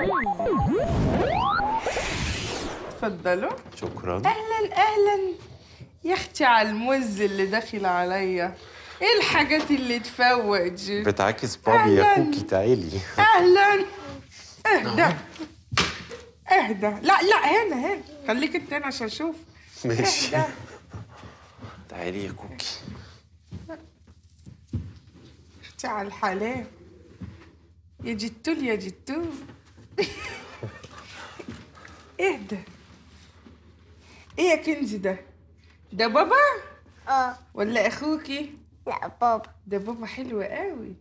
اتفضلوا شكرا اهلا اهلا يا اختي على الموز اللي داخل عليا ايه الحاجات اللي تفوق دي بتعاكس بابي يا أهلاً. كوكي تعالي اهلا اهدى اهدى لا لا هنا هنا خليك انت هنا عشان اشوف ماشي اهدى تعالي يا كوكي اختي على الحلال يا جتول يا جتول اهدى ايه يا كنزي ده ده بابا اه ولا اخوكي لا بابا ده بابا حلو قوي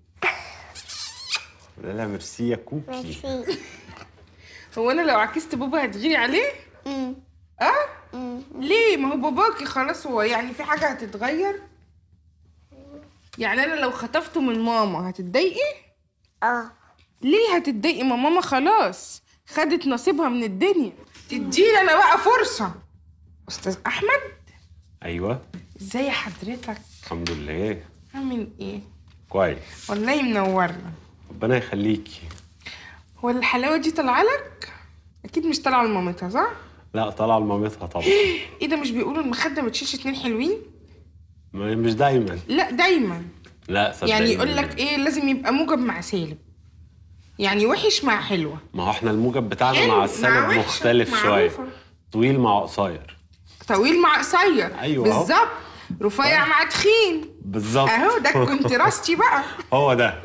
لا لا ميرسي يا كوكي ميرسي هو انا لو عكست بابا هتغيري عليه أمم، اه أمم. ليه ما هو باباكي خلاص هو يعني في حاجه هتتغير يعني انا لو خطفته من ماما هتتضايقي اه ليه هتتضايقي ما ماما خلاص خدت نصيبها من الدنيا تديني انا بقى فرصه استاذ احمد ايوه ازاي حضرتك الحمد لله عامل ايه كويس والله منورنا ربنا يخليكي هو الحلاوه دي طالعه لك اكيد مش طالعه لمامتها صح لا طالعه لمامتها طبعا ايه ده مش بيقولوا المخده ما تشيلش اتنين حلوين ما- مش دايما لا دايما لا صدقني يعني يقول لك ايه لازم يبقى موجب مع سالب يعني وحش مع حلوه ما هو احنا الموجب بتاعنا حلو، مع مع السالب وحشة، مختلف معروفة. شويه طويل مع قصير طويل مع قصير أيوة أهو. بالظبط رفيع مع تخين بالظبط اهو ده كونتراستي بقى هو ده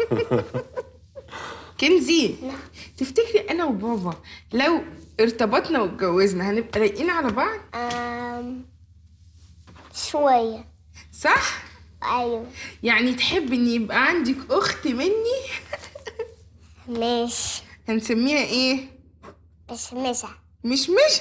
كنزي تفتكري انا وبابا لو ارتبطنا واتجوزنا هنبقى لايقين على بعض أم... شوية صح أيوة يعني تحب ان يبقى عندك اخت مني ماشي هنسميها ايه بس مسح مش مش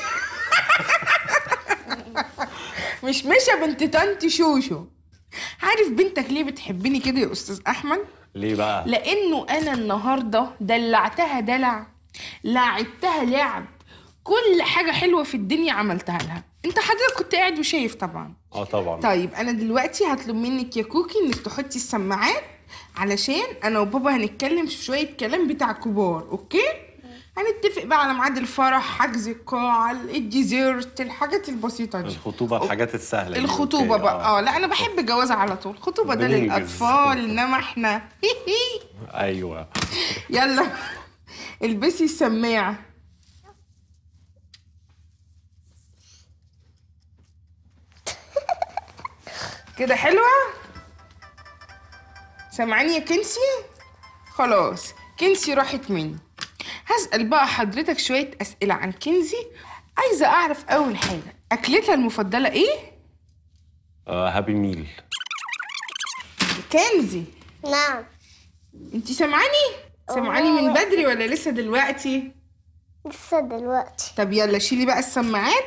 مش مشا بنت طنط شوشو عارف بنتك ليه بتحبني كده يا استاذ احمد ليه بقى لانه انا النهارده دلعتها دلع لعبتها لعب كل حاجه حلوه في الدنيا عملتها لها انت حضرتك كنت قاعد وشايف طبعا اه طبعا طيب انا دلوقتي هطلب منك يا كوكي انك تحطي السماعات علشان انا وبابا هنتكلم في شويه كلام بتاع كبار اوكي هنتفق بقى على ميعاد الفرح حجز القاعه الديزرت الحاجات البسيطه دي الخطوبه الحاجات السهله دي. الخطوبه أوكي، بقى اه لا انا بحب الجواز على طول الخطوبه ده بننجز. للاطفال انما احنا ايوه يلا البسي السماعه كده حلوه سامعاني يا كنسي خلاص كنسي راحت مني هسأل بقى حضرتك شوية أسئلة عن كنزي عايزة أعرف أول حاجة أكلتها المفضلة إيه؟ آه هابي ميل كنزي نعم انتي سامعاني؟ سامعاني من بدري ولا لسه دلوقتي؟ لسه دلوقتي طب يلا شيلي بقى السماعات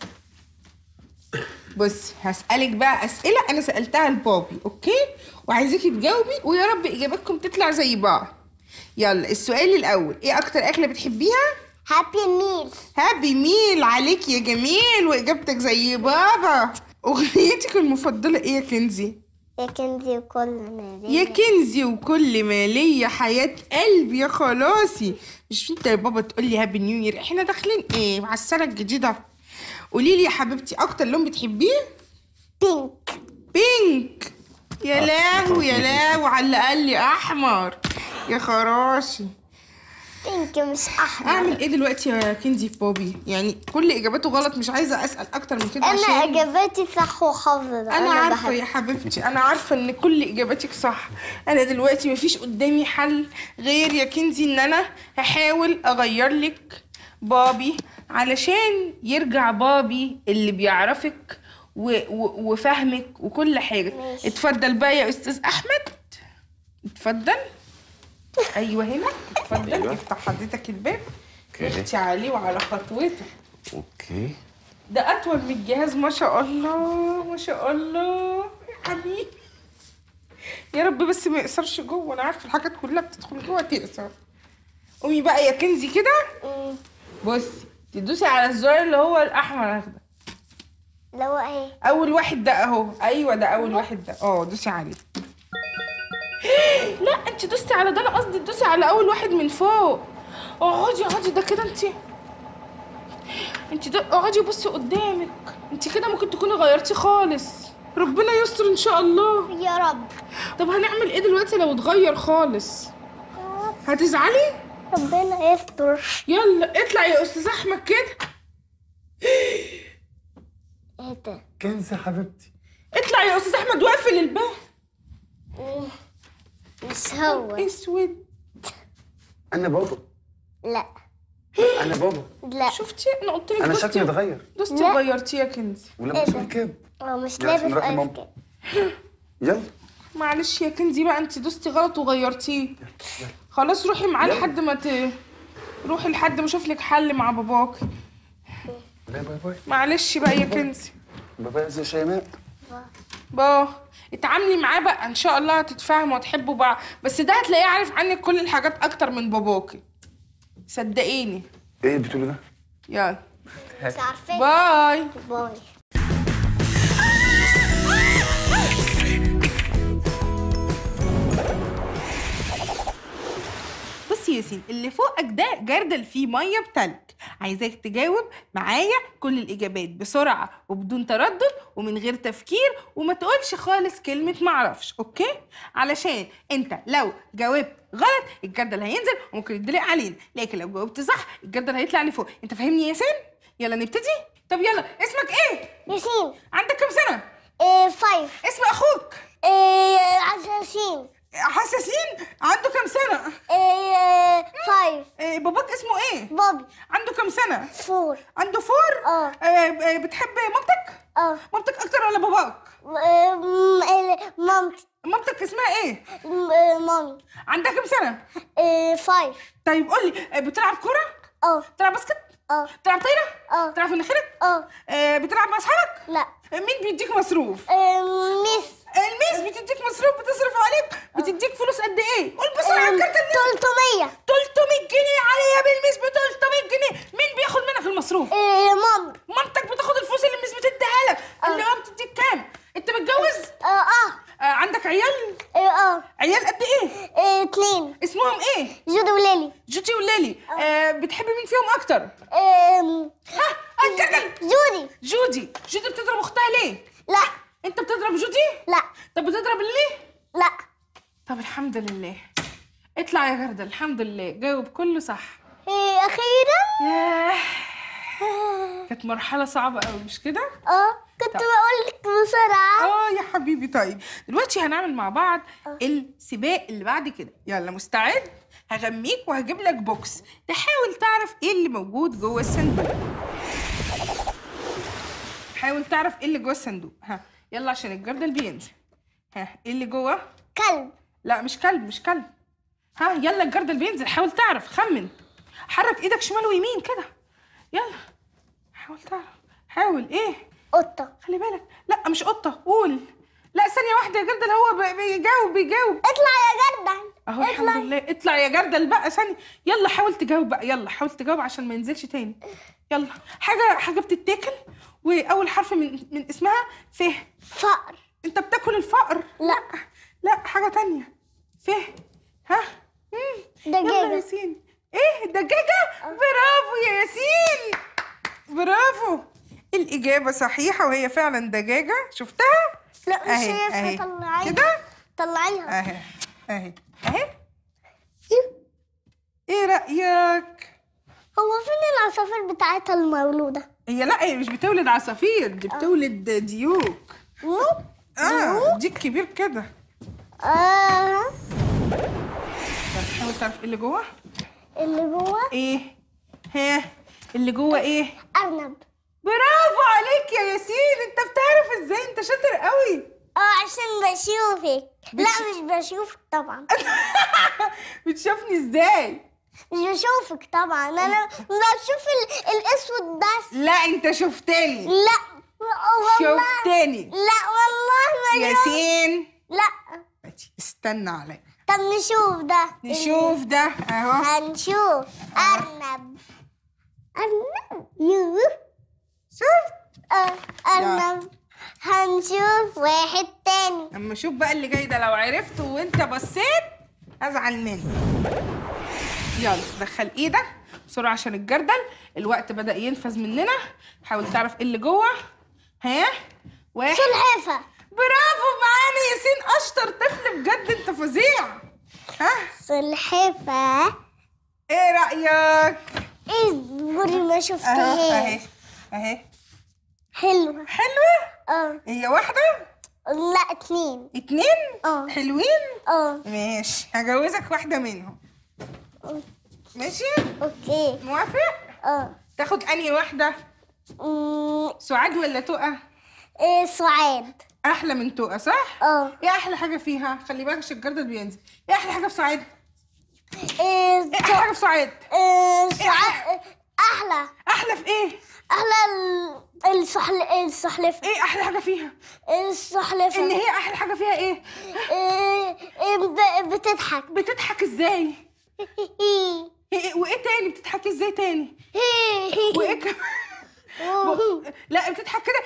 بصي هسألك بقى أسئلة أنا سألتها لبابي أوكي؟ وعايزاكي تجاوبي ويا رب إجاباتكم تطلع زي بعض يلا السؤال الأول إيه أكتر أكلة بتحبيها؟ هابي ميل هابي ميل عليك يا جميل وإجابتك زي بابا أغنيتك المفضلة إيه يا كنزي؟ يا كنزي وكل ما يا كنزي وكل ما ليا حياة قلبي يا خلاصي مش انت يا بابا تقول لي هابي نيو يير احنا داخلين ايه مع السنة الجديدة قولي لي يا حبيبتي اكتر لون بتحبيه بينك بينك يا لهوي يا لهوي على اللي قال لي احمر يا خراشي بينك مش احمر اعمل ايه دلوقتي يا كنزي في بابي يعني كل اجاباته غلط مش عايزه اسال اكتر من كده انا عشان اجاباتي صح وحافظه انا عارفه بحب- يا حبيبتي انا عارفه ان كل اجاباتك صح انا دلوقتي مفيش قدامي حل غير يا كنزي ان انا هحاول اغير لك بابي علشان يرجع بابي اللي بيعرفك و... و... وفهمك وكل حاجه ماشي. اتفضل بقى يا استاذ احمد اتفضل ايوه هنا اتفضل أيوة. افتح حضرتك الباب أوكي. اختي عليه وعلى خطوته اوكي ده اطول من الجهاز ما شاء الله ما شاء الله يا حبيبي يا رب بس ما يقصرش جوه انا عارفه الحاجات كلها بتدخل جوه تقصر قومي بقى يا كنزي كده مم. بصي تدوسي على الزرار اللي هو الاحمر ده لو ايه اول واحد ده اهو ايوه ده اول واحد ده اه دوسي عليه لا انت دوستي على ده انا قصدي تدوسي على اول واحد من فوق اقعدي اقعدي ده كده انت انت ده اقعدي بصي قدامك انت كده ممكن تكوني غيرتي خالص ربنا يستر ان شاء الله يا رب طب هنعمل ايه دلوقتي لو اتغير خالص هتزعلي ربنا يستر يلا اطلع يا استاذ احمد كده ايه ده كنزة حبيبتي اطلع يا استاذ احمد واقفل الباب مش هو اسود انا بابا لا انا بابا لا شفتي انا قلت لك انا دوستي- شكلي اتغير دوستي لا. غيرتيه يا كنزي ولابس إيه ده؟ الكاب هو مش يلا لابس عشان نروح ايس لماما. كريم يلا معلش يا كنزي بقى انت دوستي غلط وغيرتيه خلاص روحي معاه يلا. لحد ما ت... روحي لحد ما اشوف لك حل مع باباك باي باي باي معلش بقى يا كنزي باي باي يا شيماء با اتعاملي معاه بقى ان شاء الله هتتفاهموا وتحبوا بعض بس ده هتلاقيه عارف عنك كل الحاجات اكتر من باباكي صدقيني ايه اللي بتقوله ده؟ يلا مش عارفين باي باي بص يا ياسين اللي فوقك ده جردل فيه ميه بتلج عايزاك تجاوب معايا كل الاجابات بسرعه وبدون تردد ومن غير تفكير وما تقولش خالص كلمه معرفش اوكي علشان انت لو جاوبت غلط الجردل هينزل وممكن يدلق علينا لكن لو جاوبت صح الجردل هيطلع لفوق انت فاهمني يا ياسين يلا نبتدي طب يلا اسمك ايه ياسين عندك كام سنه إيه فايف اسم اخوك إيه عساسين حساسين عنده كام سنه إيه فايف إيه باباك اسمه ايه بابي عنده كام سنه فور عنده فور اه. آه، آه، بتحب مامتك اه مامتك اكتر ولا باباك إيه، م- إيه، مامتي مامتك اسمها ايه م- إيه، مامي عندها كام سنه إيه فايف طيب قول لي بتلعب كوره اه بتلعب باسكت اه بتلعب طايره اه بتلعب في مناخيرك اه آه، بتلعب مع اصحابك لا آه، مين بيديك مصروف إيه، ميس الميس بتديك مصروف بتصرف عليك بتديك فلوس قد ايه قول بسرعه إيه، الكارت الميس 300 300 جنيه عليا بالميس ب 300 جنيه مين بياخد منك المصروف إيه مامي مامتك بتاخد الفلوس اللي الميس بتديها لك اللي هو بتديك كام انت متجوز اه اه آه عندك عيال إيه، اه عيال قد ايه إيه، اتنين اسمهم ايه جودو وليلي جوتي وليلي آه بتحب مين فيهم اكتر إيه، ها اتكلم جودي جودي جودي بتضرب اختها ليه لا انت بتضرب جودي لا طب بتضرب ليه لا طب الحمد لله اطلع يا جردل الحمد لله جاوب كله صح إيه، اخيرا ياه كانت مرحلة صعبة قوي مش كده؟ اه كنت بقول لك بسرعه اه يا حبيبي طيب دلوقتي هنعمل مع بعض السباق اللي بعد كده يلا مستعد هغميك وهجيب لك بوكس تحاول تعرف ايه اللي موجود جوه الصندوق حاول تعرف ايه اللي جوه الصندوق ها يلا عشان الجردل بينزل ها ايه اللي جوه كلب لا مش كلب مش كلب ها يلا الجردل بينزل حاول تعرف خمن حرك ايدك شمال ويمين كده يلا حاول تعرف حاول ايه قطه خلي بالك لا مش قطه قول لا ثانيه واحده يا جردل هو بي- بيجاوب بيجاوب اطلع يا جردل اهو الحمد لله اطلع يا جردل بقى ثانيه يلا حاول تجاوب بقى يلا حاول تجاوب عشان ما ينزلش تاني يلا حاجه حاجه بتتاكل واول حرف من من اسمها ف فقر انت بتاكل الفقر لا. لا حاجه تانية ف ها مم. يلا دجاجة. ياسين ايه دجاجه برافو يا ياسين برافو الإجابة صحيحة وهي فعلا دجاجة شفتها؟ لا مش أهي، شايفها أهي. طلعيها كده؟ طلعيها اهي اهي اهي ايه رأيك؟ هو فين العصافير بتاعتها المولودة؟ هي لا هي مش بتولد عصافير دي بتولد ديوك نو اه ديك كبير كده آه طب حاول تعرف ايه اللي جوه؟ اللي جوه ايه؟ ها اللي جوه ايه؟ أرنب برافو عليك يا ياسين انت بتعرف ازاي انت شاطر قوي اه عشان بشوفك لا بتش- مش بشوفك طبعا بتشوفني ازاي؟ مش بشوفك طبعا انا بشوف ال- الاسود بس لا انت شفتني لا والله شفتني لا والله ما شوف. ياسين لا استنى عليا طب نشوف ده نشوف ده اهو هنشوف أرنب أرنب يوه شفت آه، أرنب هنشوف واحد تاني اما شوف بقى اللي جاي ده لو عرفته وانت بصيت ازعل منك يلا دخل ايدك بسرعه عشان الجردل الوقت بدا ينفذ مننا حاول تعرف ايه اللي جوه ها واحد سلحفة برافو معانا ياسين اشطر طفل بجد انت فظيع ها سلحفة ايه رايك ايه بري ما اهو اهي شفتهاش اهي حلوة حلوه اه هي واحده لا اتنين اتنين اه. حلوين اه ماشي هجوزك واحده منهم ماشي اوكي موافق اه تاخد انهي واحده أمم، سعاد ولا تقى ايه سعاد احلى من تقى صح اه ايه احلى حاجه فيها خلي بالك عشان الجردل بينزل ايه احلى حاجه في سعاد ايه ايه احلى حاجه في سعاد ايه سعاد احلى احلى في ايه احلى ال- السحل السحلفة ايه احلى حاجه فيها السحلفة ان هي احلى حاجه فيها ايه ايه ايه ب- بتضحك بتضحك ازاي إيه وايه تاني بتضحكي ازاي تاني وايه كمان لا بتضحك كده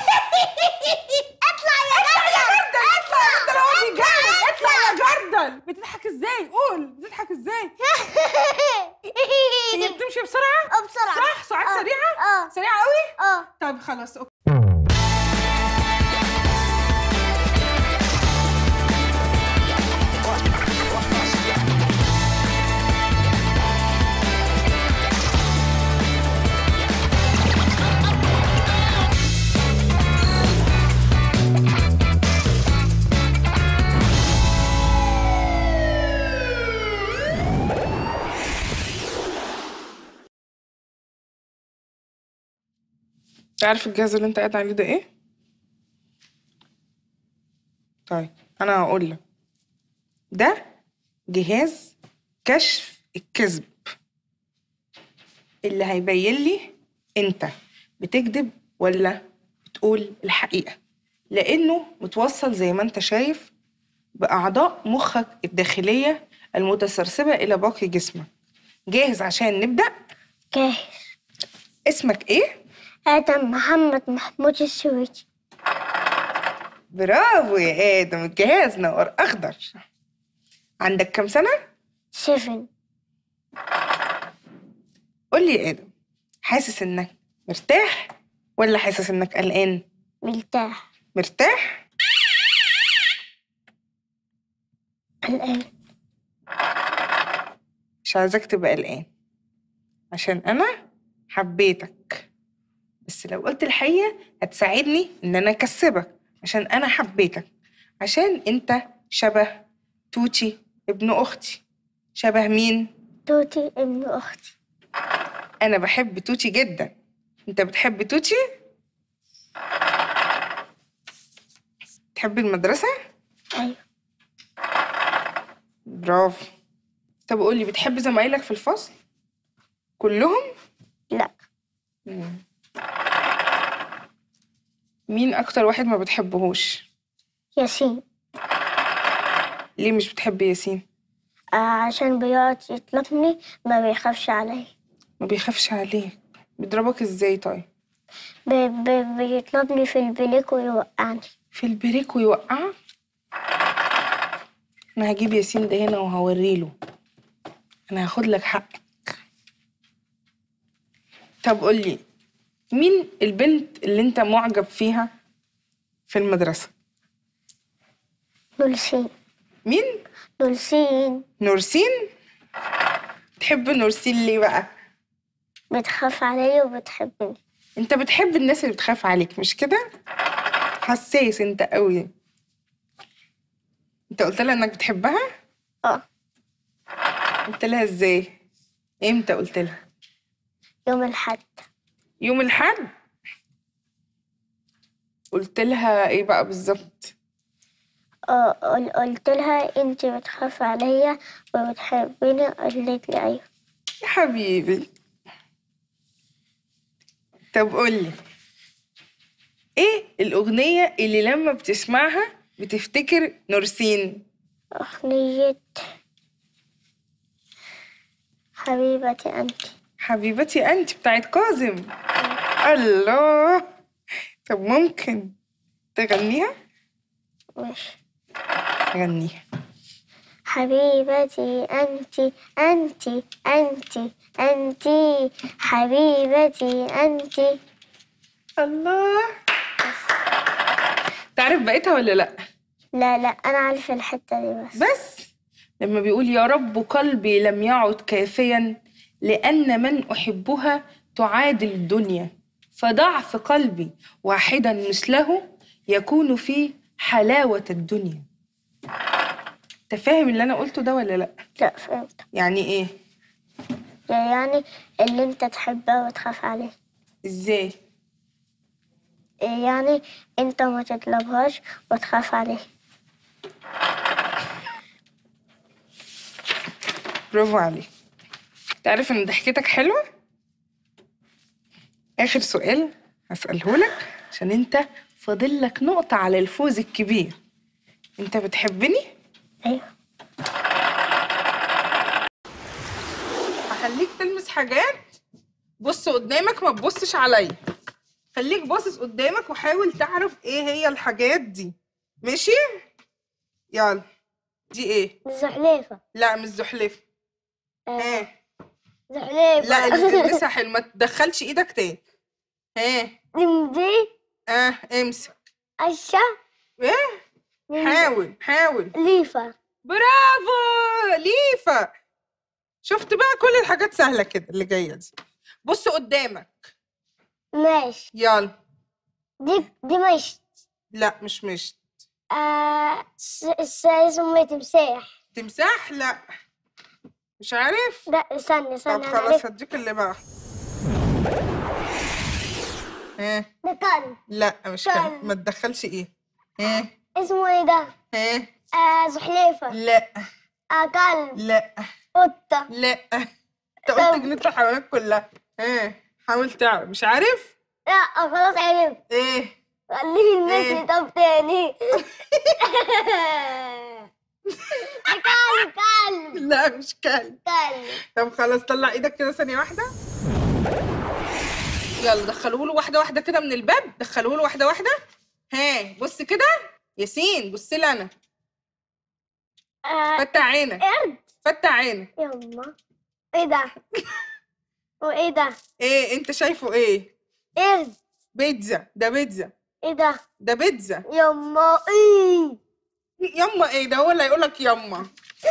اطلع يا اطلع يا جردل جردل اطلع يا جردل هو بيجرد اطلع يا جردل بتضحك ازاي قول بتضحك ازاي هي بتمشي بسرعه اه بسرعة صح سرعات اه. سريعه اه سريعه قوي اه طب خلاص اوكي عارف الجهاز اللي انت قاعد عليه ده ايه؟ طيب انا هقول لك ده جهاز كشف الكذب اللي هيبين لي انت بتكذب ولا بتقول الحقيقة لانه متوصل زي ما انت شايف باعضاء مخك الداخلية المتسرسبة الى باقي جسمك جاهز عشان نبدأ جاهز اسمك ايه؟ آدم محمد محمود السويدي برافو يا آدم الجهاز نور أخضر عندك كام سنة؟ سيفن قول لي يا آدم حاسس إنك مرتاح ولا حاسس إنك قلقان؟ مرتاح مرتاح؟ الآن مش عايزاك تبقى قلقان عشان أنا حبيتك بس لو قلت الحقيقة هتساعدني إن أنا أكسبك عشان أنا حبيتك عشان أنت شبه توتي ابن أختي شبه مين؟ توتي ابن أختي أنا بحب توتي جدا أنت بتحب توتي؟ تحب المدرسة؟ أيوة برافو طب قولي بتحب زمايلك في الفصل؟ كلهم؟ لا مين أكتر واحد ما بتحبهوش؟ ياسين ليه مش بتحب ياسين؟ آه عشان بيقعد يطلبني ما بيخافش عليا ما بيخافش عليك بيضربك ازاي طيب؟ بي بي بيطلبني في البليك ويوقعني في البريك ويوقعك؟ أنا هجيب ياسين ده هنا وهوريله أنا هاخد لك حقك طب قولي مين البنت اللي انت معجب فيها في المدرسة؟ نورسين مين؟ نورسين نورسين؟ تحب نورسين ليه بقى؟ بتخاف عليا وبتحبني انت بتحب الناس اللي بتخاف عليك مش كده؟ حساس انت قوي انت قلت لها انك بتحبها؟ اه قلت لها ازاي؟ امتى قلت لها؟ يوم الحد يوم الحد قلت لها ايه بقى بالظبط؟ اه قل- قلت لها انت بتخاف عليا وبتحبيني قالت لي ايوه يا حبيبي طب قولي ايه الأغنية اللي لما بتسمعها بتفتكر نورسين؟ أغنية حبيبتي أنت حبيبتي انت بتاعت كاظم الله طب ممكن تغنيها ماشي غنيها حبيبتي أنت أنت أنت أنت حبيبتي أنت الله تعرف بقيتها ولا لا لا لا أنا عارفة الحتة دي بس بس لما بيقول يا رب قلبي لم يعد كافيا لأن من أحبها تعادل الدنيا فضعف قلبي واحدا مثله يكون في حلاوة الدنيا انت فاهم اللي انا قلته ده ولا لا لا فهمت يعني ايه يعني اللي أنت تحبها وتخاف عليه ازاي يعني أنت ما تطلبهاش وتخاف عليه برافو عليك تعرف ان ضحكتك حلوة اخر سؤال هسأله لك عشان انت فاضل لك نقطة على الفوز الكبير انت بتحبني أيوه هخليك تلمس حاجات بص قدامك ما تبصش عليا خليك باصص قدامك وحاول تعرف ايه هي الحاجات دي ماشي يلا دي ايه زحليفة لا مش زحلفة ها زحليفة لا اللي تلمسها حلو ما تدخلش ايدك تاني ها دي اه امسك أشا ايه حاول حاول ليفة برافو ليفا شفت بقى كل الحاجات سهلة كده اللي جاية دي بص قدامك ماشي يلا دي دي مش لا مش مش آه س- س- اسمه تمساح تمساح لا مش عارف لا استنى استنى طب أنا خلاص عرفت. هديك اللي بعد ها ده كلب لا مش كده طيب. ما تدخلش ايه ها اسمه ايه ده؟ ها آه زحليفة لا آه كلب لا قطة لا انت طب. قلت جنينة الحيوانات كلها ها حاول تعرف مش عارف لا خلاص عرفت ايه خليه يلمسني إيه؟ طب تاني كلب كلب لا مش كلب كلب طب خلاص طلع ايدك كده ثانية واحدة يلا دخلوه له واحدة واحدة كده من الباب دخلوه له واحدة واحدة ها بص كده ياسين بص لي انا آه فتح عينك قرد فتح عينك يما ايه ده؟ وايه ده؟ ايه انت شايفه ايه قرد بيتزا ده بيتزا ايه ده؟ ده بيتزا يما ايه يما ايه ده هو اللي هيقولك يما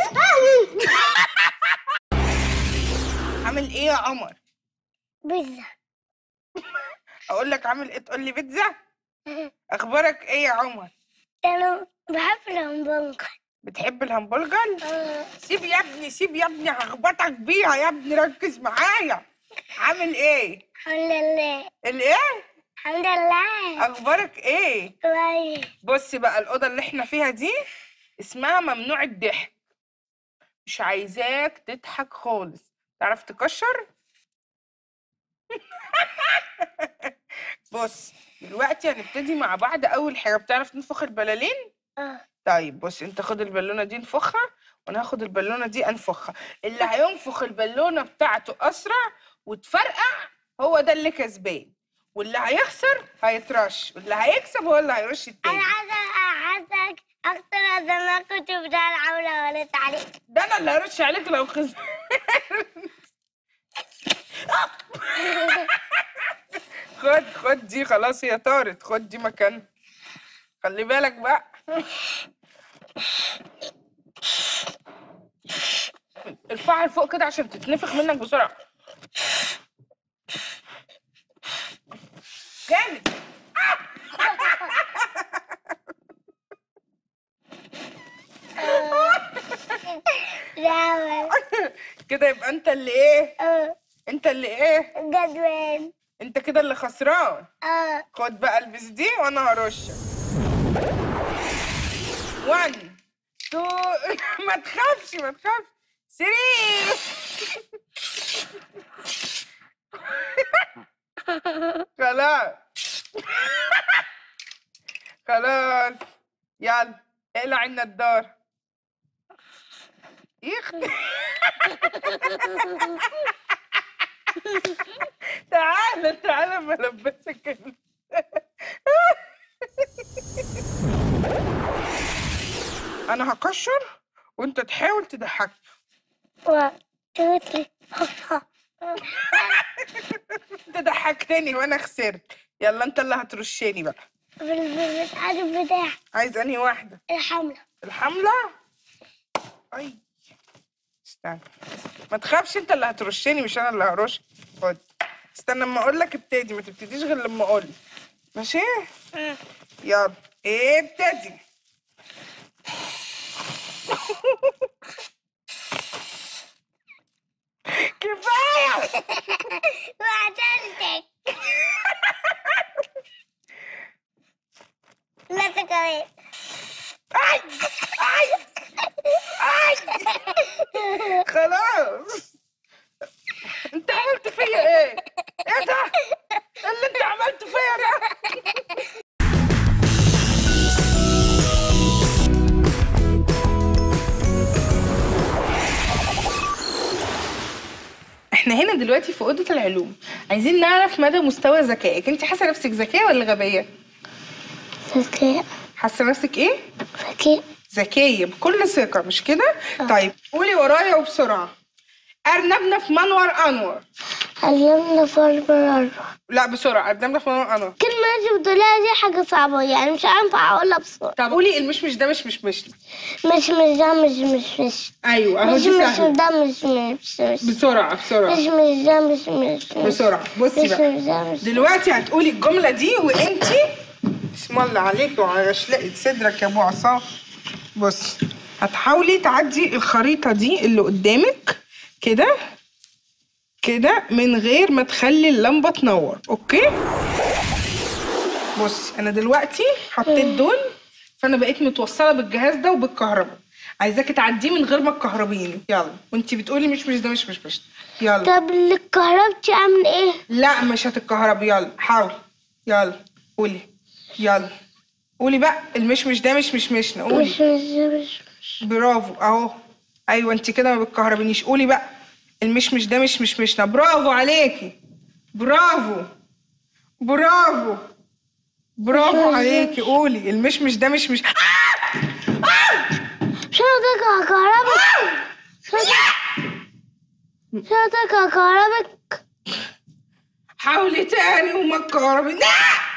عامل ايه يا قمر بيتزا اقول لك عامل ايه تقول لي بيتزا اخبارك ايه يا عمر انا بحب الهمبرجر بتحب الهمبرجر سيب يا ابني سيب يا ابني هخبطك بيها يا ابني ركز معايا عامل ايه الحمد لله الايه الحمد لله اخبارك ايه كويس بص بقى الاوضه اللي احنا فيها دي اسمها ممنوع الضحك مش عايزاك تضحك خالص تعرف تكشر بص دلوقتي هنبتدي مع بعض اول حاجه بتعرف تنفخ البلالين اه طيب بص انت خد البالونه دي انفخها وانا هاخد البالونه دي انفخها اللي هينفخ البالونه بتاعته اسرع وتفرقع هو ده اللي كسبان واللي هيخسر هيترش واللي هيكسب هو اللي هيرش التاني انا عايزه عايزك اكتر زي ما كنت بتاع العمله وليت عليك ده انا اللي هرش عليك لو خسر خد خد دي خلاص هي طارت خد دي مكان خلي بالك بقى ارفعها لفوق كده عشان تتنفخ منك بسرعة جامد لا كده يبقى انت اللي ايه اه انت اللي ايه جدول انت كده اللي خسران اه خد بقى البس دي وانا هرشك 1 2 ما تخافش ما تخافش 3 خلاص خلاص يلا اقلع النضارة يخ تعالى تعالى ما لبسك ال- انا هكشر وانت تحاول تضحكني One, two, three. انت ضحكتني وانا خسرت يلا انت اللي هترشني بقى بالعدد بتاع عايز انهي واحده الحملة الحمله اي استنى ما تخافش انت اللي هترشني مش انا اللي هرش خد استنى اما اقول لك ابتدي ما تبتديش غير لما اقول لك ماشي يلا ابتدي كفايه وعدلتك لا تكرر اي اي اي خلاص انت عملت فيا ايه؟ ايه ده؟ إيه اللي انت عملته فيا ده؟ احنا هنا دلوقتي في اوضه العلوم عايزين نعرف مدى مستوى ذكائك انت حاسه نفسك ذكيه ولا غبيه ذكاء حاسه نفسك ايه ذكاء ذكيه بكل ثقه مش كده طيب قولي ورايا وبسرعه ارنبنا في منور انور اليوم نفر برر لا بسرعه ارنبنا في منور انور كلمة انت بتقولها دي حاجة صعبة يعني مش هينفع اقولها بسرعة طب قولي المشمش ده مش مش مش مش مش ده مش مش مش ايوه اهو مش دي مش سهله ده مش مش مش بسرعه مش بسرعه مش ده مش مش مش بسرعه بصي مش بقى مش ده مش دلوقتي هتقولي الجمله دي وانتي بسم الله عليك وعلى شلقة صدرك يا ابو عصام بص هتحاولي تعدي الخريطه دي اللي قدامك كده كده من غير ما تخلي اللمبه تنور اوكي بصي انا دلوقتي حطيت دول فانا بقيت متوصله بالجهاز ده وبالكهرباء عايزاكي تعديه من غير ما تكهربيني يلا وانتي بتقولي مش مش ده مش مش مش يلا طب اللي كهربتي عامل ايه؟ لا مش هتتكهربي يلا حاولي يلا قولي يلا قولي بقى المشمش ده مش مش مشنا قولي مش مش ده مش مش برافو اهو ايوه انت كده ما بتكهربنيش قولي بقى المشمش ده مش مش مشنا برافو عليكي برافو برافو برافو عليكي قولي المشمش ده مش مش مش هقدر كهربك مش هقدر كهربك حاولي تاني وما تكهربي لا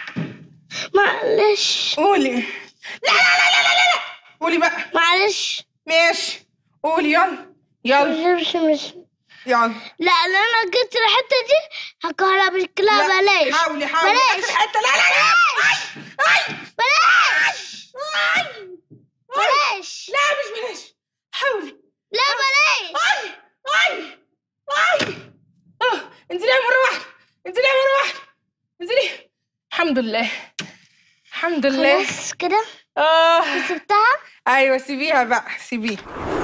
معلش قولي لا لا لا لا لا لا قولي بقى معلش ماشي قولي يلا يلا مش مش مش يلا لا لا انا جيت الحته دي هكهربك لا بلاش حاولي حاولي بلاش اخر حته لا لا لا اي اي بلاش اي بلاش لا مش بلاش حاولي لا بلاش اي اي اي اه انزليها مره واحده انزليها مره واحده انزلي الحمد لله الحمد لله خلاص كده اه سبتها ايوه سيبيها بقى سيبيها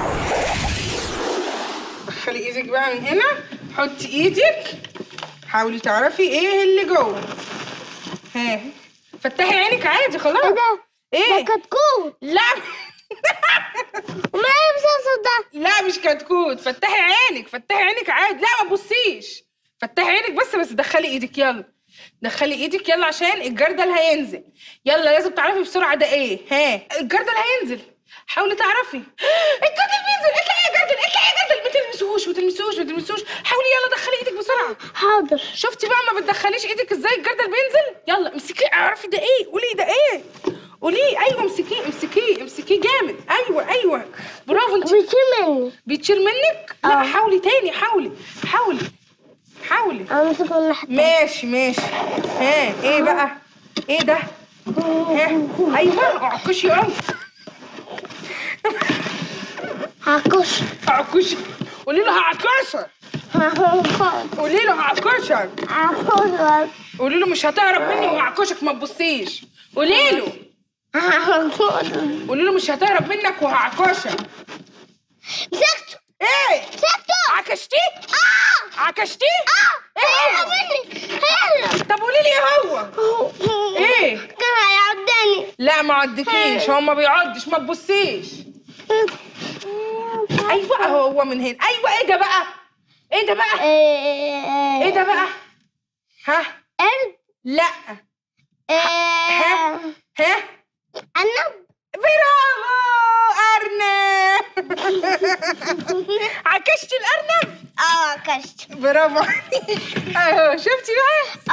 دخلي ايدك بقى من هنا حطي ايدك حاولي تعرفي ايه اللي جوه ها فتحي عينك عادي خلاص ايه ده؟ ايه ده كتكوت لا امال ايه المسلسل ده؟ لا مش كتكوت فتحي عينك فتحي عينك عادي لا ما تبصيش فتحي عينك بس بس دخلي ايدك يلا دخلي ايدك يلا عشان الجردل هينزل يلا لازم تعرفي بسرعه ده ايه ها الجردل هينزل حاولي تعرفي الجردل بينزل اطلعي يا جردل اطلعي يا جردل ما تلمسوش ما تلمسوش ما تلمسوش حاولي يلا دخلي ايدك بسرعه حاضر شفتي بقى ما بتدخليش ايدك ازاي الجردل بينزل يلا امسكيه اعرفي ده ايه قولي ده ايه قولي ايوه امسكيه امسكيه امسكيه جامد ايوه ايوه برافو انت بيطير مني بيطير منك لا آه. حاولي تاني حاولي حاولي حاولي امسك من ناحية ماشي ماشي ها ايه بقى ايه ده ها ايوه اعكشي قوي هكش اعكشي قولي له هعكشك قولي له هعكشك هاخد قولي له مش هتهرب مني وهعكشك ما تبصيش قولي له هاخد قولي له مش هتهرب منك وهعكشك مسكته ايه مسكته عكشتيه اه عكشتيه اه ايه هيهرب هو مني هيهرب طب قولي لي ايه هو ايه كان هيعضني لا ما عدكيش هو ما بيعضش ما تبصيش ايوه هو من هنا ايوه ايه ده بقى ايه ده بقى ايه ايه ده بقى ها قرد لا ايه ها عنب برافو ارنب عكشت الارنب اه كشت برافو عليك اهو شفتي بقى